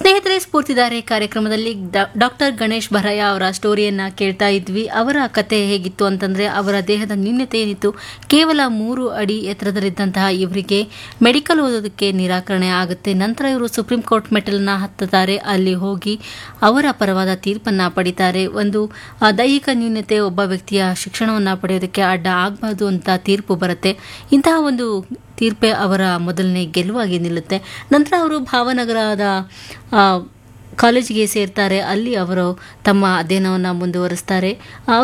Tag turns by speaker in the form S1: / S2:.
S1: ಸ್ನೇಹಿತರೆ ಸ್ಫೂರ್ತಿದಾರೆ ಕಾರ್ಯಕ್ರಮದಲ್ಲಿ ಡಾಕ್ಟರ್ ಗಣೇಶ್ ಭರಯ್ಯ ಅವರ ಸ್ಟೋರಿಯನ್ನ ಕೇಳ್ತಾ ಇದ್ವಿ ಅವರ ಕತೆ ಹೇಗಿತ್ತು ಅಂತಂದ್ರೆ ಅವರ ದೇಹದ ನ್ಯೂನ್ಯತೆ ಏನಿತ್ತು ಕೇವಲ ಮೂರು ಅಡಿ ಎತ್ತರದಲ್ಲಿದ್ದಂತಹ ಇವರಿಗೆ ಮೆಡಿಕಲ್ ಓದೋದಕ್ಕೆ ನಿರಾಕರಣೆ ಆಗುತ್ತೆ ನಂತರ ಇವರು ಸುಪ್ರೀಂ ಕೋರ್ಟ್ ಮೆಟಲ್ನ ಹತ್ತುತ್ತಾರೆ ಅಲ್ಲಿ ಹೋಗಿ ಅವರ ಪರವಾದ ತೀರ್ಪನ್ನ ಪಡಿತಾರೆ ಒಂದು ಆ, ದೈಹಿಕ ನ್ಯೂನ್ಯತೆ ಒಬ್ಬ ವ್ಯಕ್ತಿಯ ಶಿಕ್ಷಣವನ್ನ ಪಡೆಯೋದಕ್ಕೆ ಅಡ್ಡ ಆಗಬಾರ್ದು ಅಂತ ತೀರ್ಪು ಬರುತ್ತೆ ಇಂತಹ ಒಂದು ತೀರ್ಪೆ ಅವರ ಮೊದಲನೇ ಗೆಲುವಾಗಿ ನಿಲ್ಲುತ್ತೆ ನಂತರ ಅವರು ಭಾವನಗರದ ಆ, ಕಾಲೇಜಿಗೆ ಸೇರ್ತಾರೆ ಅಲ್ಲಿ ಅವರು ತಮ್ಮ ಅಧ್ಯಯನವನ್ನು ಮುಂದುವರಿಸ್ತಾರೆ